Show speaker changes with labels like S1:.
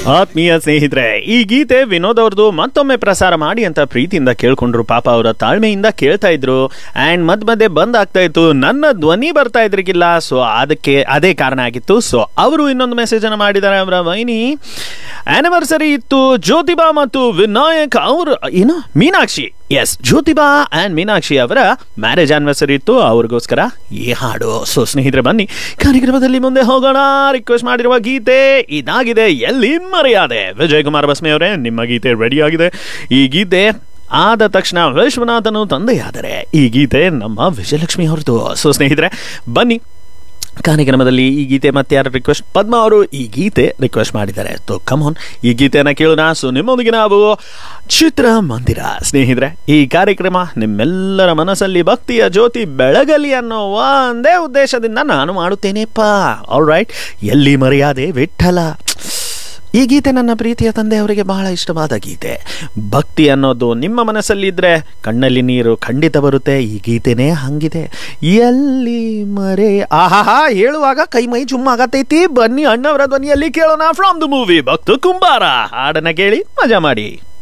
S1: ಆತ್ಮೀಯ ಸ್ನೇಹಿತರೆ ಈ ಗೀತೆ ವಿನೋದ್ ಅವ್ರದ್ದು ಮತ್ತೊಮ್ಮೆ ಪ್ರಸಾರ ಮಾಡಿ ಅಂತ ಪ್ರೀತಿಯಿಂದ ಕೇಳ್ಕೊಂಡ್ರು ಪಾಪ ಅವರ ತಾಳ್ಮೆಯಿಂದ ಕೇಳ್ತಾ ಇದ್ರು ಅಂಡ್ ಮಧ್ಯ ಮಧ್ಯೆ ಬಂದ್ ಆಗ್ತಾ ಇತ್ತು ನನ್ನ ಧ್ವನಿ ಬರ್ತಾ ಇದ್ರಿಗಿಲ್ಲ ಸೊ ಅದಕ್ಕೆ ಅದೇ ಕಾರಣ ಆಗಿತ್ತು ಸೊ ಅವರು ಇನ್ನೊಂದು ಮೆಸೇಜ್ ಅನ್ನು ಮಾಡಿದ್ದಾರೆ ಅವರ ವೈನಿ ಆನಿವರ್ಸರಿ ಇತ್ತು ಜ್ಯೋತಿಬಾ ಮತ್ತು ವಿನಾಯಕ್ ಅವರು ಏನು ಮೀನಾಕ್ಷಿ ಎಸ್ ಜ್ಯೋತಿಬಾ ಅಂಡ್ ಮೀನಾಕ್ಷಿ ಅವರ ಮ್ಯಾರೇಜ್ ಆನಿವರ್ಸರಿ ಇತ್ತು ಅವ್ರಿಗೋಸ್ಕರ ಈ ಹಾಡು ಸೊ ಸ್ನೇಹಿತರೆ ಬನ್ನಿ ಕಾರ್ಯಕ್ರಮದಲ್ಲಿ ಮುಂದೆ ಹೋಗೋಣ ರಿಕ್ವೆಸ್ಟ್ ಮಾಡಿರುವ ಗೀತೆ ಇದಾಗಿದೆ ಎಲ್ಲಿ ಮರೆಯಾದೆ ವಿಜಯ್ ಕುಮಾರ್ ಬಸ್ಮಿ ಅವರೇ ನಿಮ್ಮ ಗೀತೆ ರೆಡಿ ಆಗಿದೆ ಈ ಗೀತೆ ಆದ ತಕ್ಷಣ ವಿಶ್ವನಾಥನು ತಂದೆಯಾದರೆ ಈ ಗೀತೆ ನಮ್ಮ ವಿಜಯಲಕ್ಷ್ಮಿ ಅವ್ರದ್ದು ಸೊ ಸ್ನೇಹಿತರೆ ಬನ್ನಿ ಕಾರ್ಯಕ್ರಮದಲ್ಲಿ ಈ ಗೀತೆ ಮತ್ತೆ ಯಾರು ರಿಕ್ವೆಸ್ಟ್ ಪದ್ಮ ಅವರು ಈ ಗೀತೆ ರಿಕ್ವೆಸ್ಟ್ ಮಾಡಿದ್ದಾರೆ ತೋ ಕಮೋನ್ ಈ ಗೀತೆಯನ್ನ ಕೇಳೋಣ ಸೊ ನಿಮ್ಮೊಂದಿಗೆ ನಾವು ಚಿತ್ರ ಮಂದಿರ ಸ್ನೇಹಿತರೆ ಈ ಕಾರ್ಯಕ್ರಮ ನಿಮ್ಮೆಲ್ಲರ ಮನಸ್ಸಲ್ಲಿ ಭಕ್ತಿಯ ಜ್ಯೋತಿ ಬೆಳಗಲಿ ಅನ್ನೋ ಒಂದೇ ಉದ್ದೇಶದಿಂದ ನಾನು ಮಾಡುತ್ತೇನೆಪ್ಪ ಆಲ್ ರೈಟ್ ಎಲ್ಲಿ ಮರ್ಯಾದೆ ವಿಠಲ ಈ ಗೀತೆ ನನ್ನ ಪ್ರೀತಿಯ ತಂದೆಯವರಿಗೆ ಬಹಳ ಇಷ್ಟವಾದ ಗೀತೆ ಭಕ್ತಿ ಅನ್ನೋದು ನಿಮ್ಮ ಮನಸ್ಸಲ್ಲಿದ್ದರೆ ಕಣ್ಣಲ್ಲಿ ನೀರು ಖಂಡಿತ ಬರುತ್ತೆ ಈ ಗೀತೆನೇ ಹಂಗಿದೆ ಎಲ್ಲಿ ಮರೆ ಆಹಾಹಾ ಹೇಳುವಾಗ ಕೈ ಮೈ ಜುಮ್ಮಾಗತೈತಿ ಬನ್ನಿ ಅಣ್ಣವರ ಧ್ವನಿಯಲ್ಲಿ ಕೇಳೋಣ ಫ್ರಮ್ ದ ಮೂವಿ ಭಕ್ತ ಕುಂಬಾರ ಹಾಡನ್ನ ಕೇಳಿ ಮಜಾ ಮಾಡಿ